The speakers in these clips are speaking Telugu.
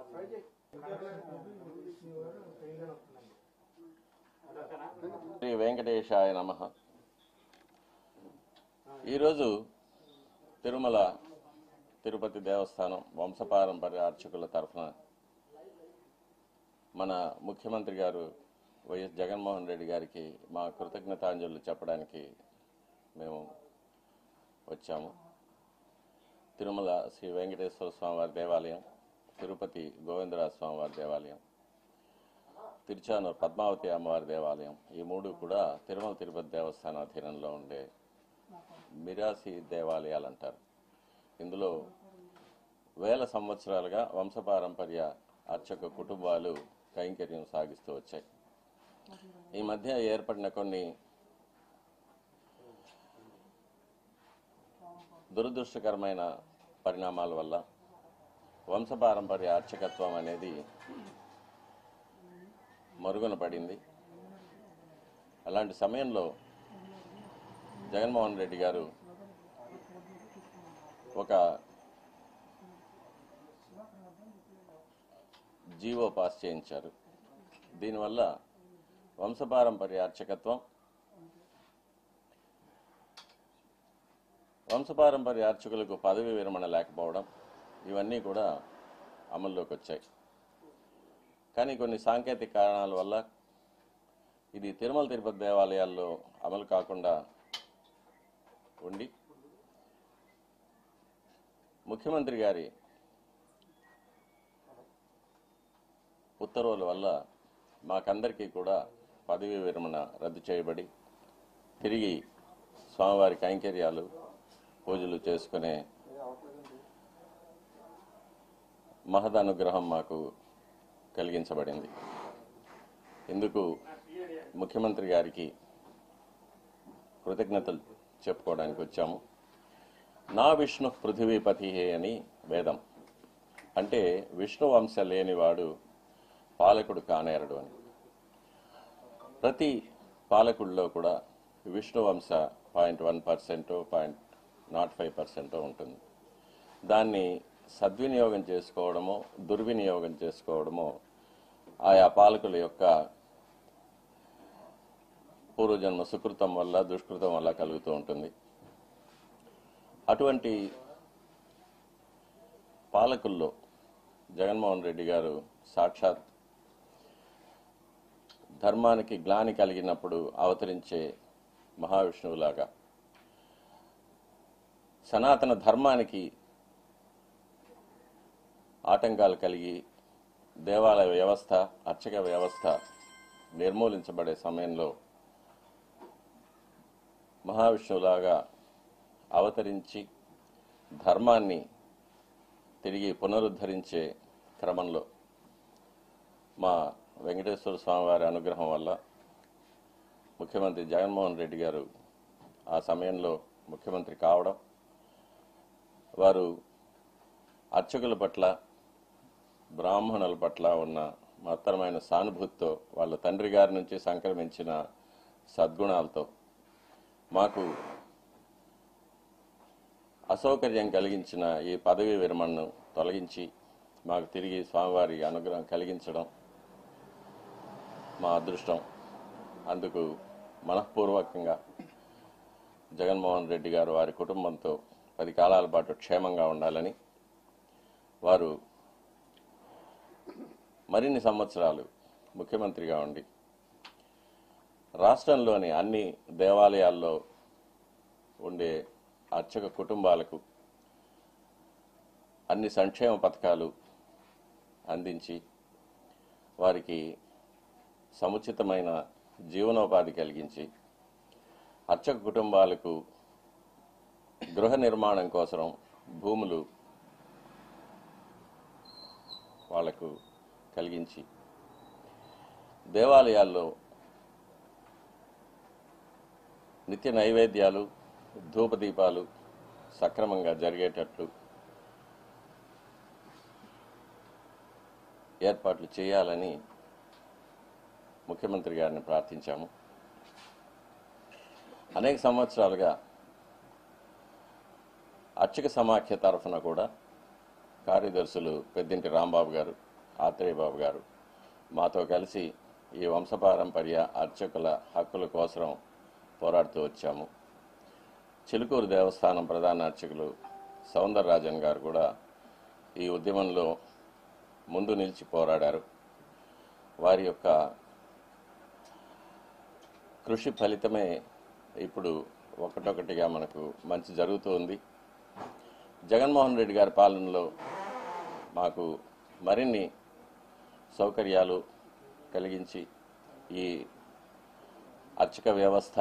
శ్రీ వెంకటేశాయ నమ ఈరోజు తిరుమల తిరుపతి దేవస్థానం వంశపారంపర్య అర్చకుల తరఫున మన ముఖ్యమంత్రి గారు వైఎస్ జగన్మోహన్ రెడ్డి గారికి మా కృతజ్ఞతాంజలు చెప్పడానికి మేము వచ్చాము తిరుమల శ్రీ వెంకటేశ్వర స్వామివారి దేవాలయం తిరుపతి గోవిందరాజ స్వామివారి దేవాలయం తిరుచానూరు పద్మావతి అమ్మవారి దేవాలయం ఈ మూడు కూడా తిరుమల తిరుపతి దేవస్థానం అధీనంలో ఉండే మిరాసి దేవాలయాలు అంటారు ఇందులో వేల సంవత్సరాలుగా వంశపారంపర్య అర్చక కుటుంబాలు కైంకర్యం సాగిస్తూ వచ్చాయి ఈ మధ్య ఏర్పడిన కొన్ని దురదృష్టకరమైన పరిణామాల వల్ల వంశపారంపర్య అర్చకత్వం అనేది మరుగున పడింది అలాంటి సమయంలో జగన్మోహన్ రెడ్డి గారు ఒక జీవో పాస్ చేయించారు దీనివల్ల వంశపారంపర్య అర్చకత్వం వంశపారంపర్య అర్చకులకు పదవి విరమణ లేకపోవడం ఇవన్నీ కూడా అమల్లోకి వచ్చాయి కానీ కొన్ని సాంకేతిక కారణాల వల్ల ఇది తిరుమల తిరుపతి దేవాలయాల్లో అమలు కాకుండా ఉండి ముఖ్యమంత్రి గారి ఉత్తర్వుల వల్ల మాకందరికీ కూడా పదవీ విరమణ రద్దు చేయబడి తిరిగి స్వామివారి కైంకర్యాలు పూజలు చేసుకునే మహదనుగ్రహం మాకు కలిగించబడింది ఇందుకు ముఖ్యమంత్రి గారికి కృతజ్ఞతలు చెప్పుకోవడానికి వచ్చాము నా విష్ణు పృథివీపతి అని వేదం అంటే విష్ణు వంశ లేనివాడు పాలకుడు కానేరడు అని ప్రతి పాలకుల్లో కూడా విష్ణు వంశ point one percent point nought five percent ఉంటుంది దాన్ని సద్వినియోగం చేసుకోవడమో దుర్వినియోగం చేసుకోవడమో ఆయా పాలకుల యొక్క పూర్వజన్మ సుకృతం వల్ల దుష్కృతం వల్ల కలుగుతూ ఉంటుంది అటువంటి పాలకుల్లో జగన్మోహన్ రెడ్డి గారు సాక్షాత్ ధర్మానికి గ్లాని కలిగినప్పుడు అవతరించే మహావిష్ణువులాగా సనాతన ధర్మానికి ఆటంకాలు కలిగి దేవాలయ వ్యవస్థ అర్చక వ్యవస్థ నిర్మూలించబడే సమయంలో మహావిష్ణువులాగా అవతరించి ధర్మాన్ని తిరిగి పునరుద్ధరించే క్రమంలో మా వెంకటేశ్వర స్వామివారి అనుగ్రహం వల్ల ముఖ్యమంత్రి జగన్మోహన్ రెడ్డి గారు ఆ సమయంలో ముఖ్యమంత్రి కావడం వారు అర్చకుల పట్ల బ్రాహ్మణుల పట్ల ఉన్న మహత్తరమైన సానుభూతితో వాళ్ళ తండ్రి గారి నుంచి సంక్రమించిన సద్గుణాలతో మాకు అసౌకర్యం కలిగించిన ఈ పదవీ విరమణను తొలగించి మాకు తిరిగి స్వామివారి అనుగ్రహం కలిగించడం మా అదృష్టం అందుకు మనఃపూర్వకంగా జగన్మోహన్ రెడ్డి గారు వారి కుటుంబంతో పది కాలాల పాటు క్షేమంగా ఉండాలని వారు మరిన్ని సంవత్సరాలు ముఖ్యమంత్రిగా ఉండి రాష్ట్రంలోని అన్ని దేవాలయాల్లో ఉండే అర్చక కుటుంబాలకు అన్ని సంక్షేమ పథకాలు అందించి వారికి సముచితమైన జీవనోపాధి కలిగించి అర్చక కుటుంబాలకు గృహ నిర్మాణం కోసం భూములు వాళ్లకు కలిగించి దేవాలయాల్లో నిత్య నైవేద్యాలు ధూపదీపాలు సక్రమంగా జరిగేటట్లు ఏర్పాట్లు చేయాలని ముఖ్యమంత్రి గారిని ప్రార్థించాము అనేక సంవత్సరాలుగా అర్చక సమాఖ్య తరఫున కూడా కార్యదర్శులు పెద్దింటి రాంబాబు గారు ఆత్రేయబాబు గారు మాతో కలిసి ఈ వంశపారంపర్య అర్చకుల హక్కుల కోసం పోరాడుతూ వచ్చాము చిలుకూరు దేవస్థానం ప్రధాన అర్చకులు సౌందరరాజన్ గారు కూడా ఈ ఉద్యమంలో ముందు నిలిచి పోరాడారు వారి యొక్క కృషి ఫలితమే ఇప్పుడు ఒకటొకటిగా మనకు మంచి జరుగుతూ ఉంది జగన్మోహన్ రెడ్డి గారి పాలనలో మాకు మరిన్ని సౌకర్యాలు కలిగించి ఈ అర్చక వ్యవస్థ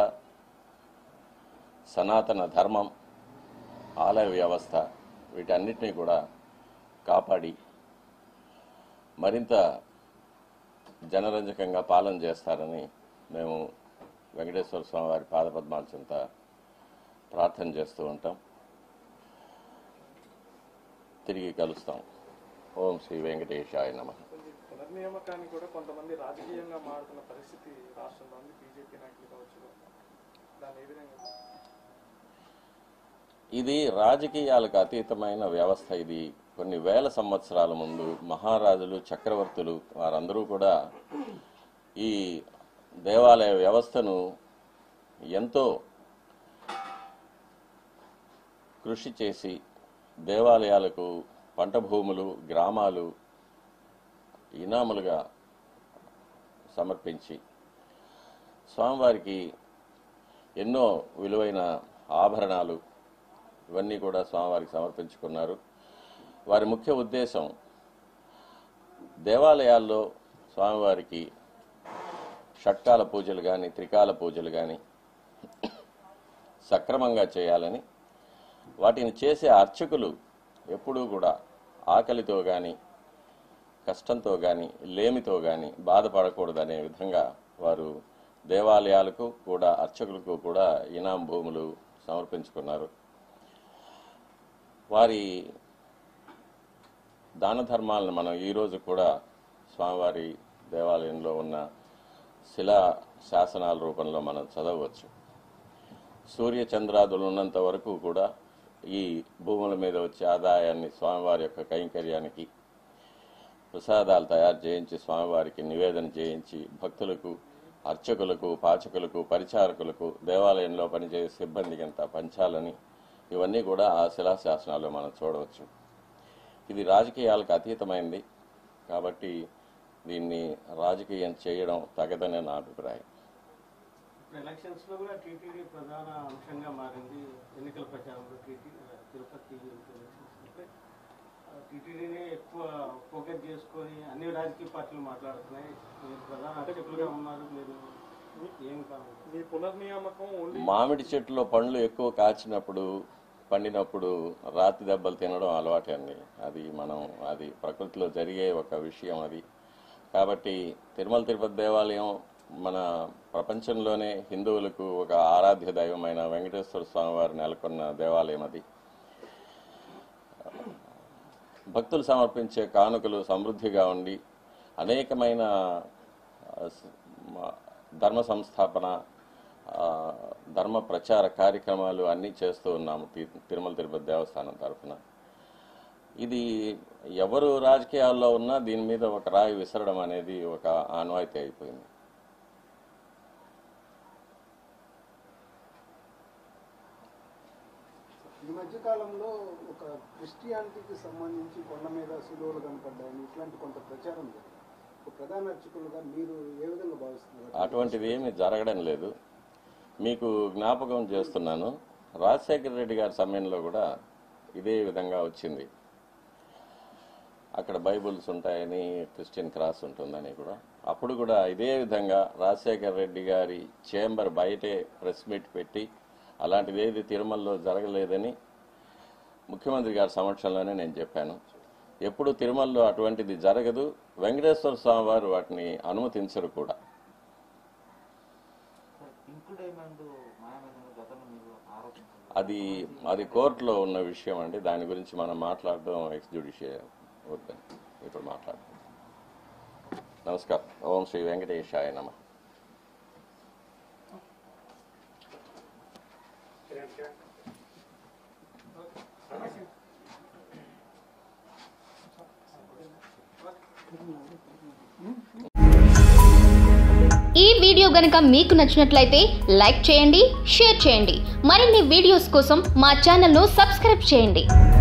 సనాతన ధర్మం ఆలయ వ్యవస్థ వీటన్నిటినీ కూడా కాపాడి మరింత జనరంజకంగా పాలన చేస్తారని మేము వెంకటేశ్వర స్వామి వారి పాదపద్మాల చెంత ప్రార్థన చేస్తూ ఉంటాం తిరిగి కలుస్తాం ఓం శ్రీ వెంకటేశాయ నమ కొంచెం పునర్నియామకాన్ని కూడా కొంతమంది రాజకీయంగా మారుతున్న పరిస్థితి రాష్ట్రంలో ఉంది బీజేపీ నాయకులు కావచ్చు దాన్ని ఏ విధంగా ఇది రాజకీయాలకు అతీతమైన వ్యవస్థ ఇది కొన్ని వేల సంవత్సరాల ముందు మహారాజులు చక్రవర్తులు వారందరూ కూడా ఈ దేవాలయ వ్యవస్థను ఎంతో కృషి చేసి దేవాలయాలకు పంట భూములు గ్రామాలు ఇనాములుగా సమర్పించి స్వామివారికి ఎన్నో విలువైన ఆభరణాలు ఇవన్నీ కూడా స్వామివారికి సమర్పించుకున్నారు వారి ముఖ్య ఉద్దేశం దేవాలయాల్లో స్వామివారికి షట్కాల పూజలు కానీ త్రికాల పూజలు కానీ సక్రమంగా చేయాలని వాటిని చేసే అర్చకులు ఎప్పుడూ కూడా ఆకలితో కానీ కష్టంతో కానీ లేమితో కానీ బాధపడకూడదనే విధంగా వారు దేవాలయాలకు కూడా అర్చకులకు కూడా ఇనాం భూములు సమర్పించుకున్నారు వారి దాన ధర్మాలను మనం ఈరోజు కూడా స్వామివారి దేవాలయంలో ఉన్న శిలా శాసనాల రూపంలో మనం చదవవచ్చు సూర్య చంద్రాదులు ఉన్నంత వరకు కూడా ఈ భూముల మీద వచ్చే ఆదాయాన్ని స్వామివారి యొక్క కైంకర్యానికి ప్రసాదాలు తయారు చేయించి స్వామివారికి నివేదన చేయించి భక్తులకు అర్చకులకు పాచకులకు పరిచారకులకు దేవాలయంలో పనిచేసే సిబ్బందికి అంతా పంచాలని ఇవన్నీ కూడా ఆ శిలాశాసనాల్లో మనం చూడవచ్చు ఇది రాజకీయాలకు అతీతమైంది కాబట్టి దీన్ని రాజకీయం చేయడం తగదనే నా అభిప్రాయం ఇప్పుడు ఎలక్షన్స్ లో కూడా టీటీడీ ప్రధాన అంశంగా మారింది ఎన్నికల ప్రచారంలో టీటీ తిరుపతి ఎలక్షన్స్ టీటీడీని ఎక్కువ ఫోకస్ చేసుకొని అన్ని రాజకీయ పార్టీలు మాట్లాడుతున్నాయి మీరు ప్రధాన అర్చకులుగా ఉన్నారు మీరు ఏం కావాలి మీ పునర్నియామకం ఓన్లీ మామిడి చెట్టులో పండ్లు ఎక్కువ కాచినప్పుడు పండినప్పుడు రాతి దెబ్బలు తినడం అలవాటే అండి అది మనం అది ప్రకృతిలో జరిగే ఒక విషయం అది కాబట్టి తిరుమల తిరుపతి దేవాలయం మన ప్రపంచంలోనే హిందువులకు ఒక ఆరాధ్య దైవమైన వెంకటేశ్వర స్వామి వారు నెలకొన్న దేవాలయం అది భక్తులు సమర్పించే కానుకలు సమృద్ధిగా ఉండి అనేకమైన ఆ, స- మ- ధర్మ సంస్థాపన ఆ, ధర్మ ప్రచార కార్యక్రమాలు అన్నీ చేస్తూ ఉన్నాము తి- తిరుమల తిరుపతి దేవస్థానం తరఫున ఇది ఎవరు రాజకీయాల్లో ఉన్నా దీని మీద ఒక రాయి విసరడం అనేది ఒక ఆనవాయితీ అయిపోయింది ఈ మధ్య కాలంలో ఒక క్రిస్టియానిటీకి సంబంధించి కొండ మీద సులువులు కనపడ్డాయని ఇట్లాంటి కొంత ప్రచారం జరిగింది ఒక ప్రధాన అర్చకులుగా మీరు ఏ విధంగా భావిస్తున్నారు అటువంటిది ఏమీ జరగడం లేదు మీకు జ్ఞాపకం చేస్తున్నాను రాజశేఖర రెడ్డి గారి సమయంలో కూడా ఇదే విధంగా వచ్చింది అక్కడ బైబుల్స్ ఉంటాయని క్రిస్టియన్ క్రాస్ ఉంటుందని కూడా అప్పుడు కూడా ఇదే విధంగా రాజశేఖర రెడ్డి గారి చేంబర్ బయటే ప్రెస్ మీట్ పెట్టి అలాంటిది ఏది తిరుమలలో జరగలేదని ముఖ్యమంత్రి గారి సమక్షంలోనే నేను చెప్పాను ఎప్పుడు తిరుమలలో అటువంటిది జరగదు వెంకటేశ్వర స్వామి వారు వాటిని అనుమతించరు కూడా పింక్ డైమండ్ మాయమైన గతంలో మీరు ఆరోపించారు అది అది కోర్టులో ఉన్న విషయం అండి దాని గురించి మనం మాట్లాడడం ఎక్స్ జ్యుడిషియల్ వద్దని ఇప్పుడు మాట్లాడదాం నమస్కారం ఓం శ్రీ వెంకటేశాయ నమ మీరు వీడియో గనుక మీకు నచ్చినట్లయితే లైక్ చేయండి షేర్ చేయండి మరిన్ని వీడియోస్ కోసం మా ఛానల్ను సబ్స్క్రైబ్ చేయండి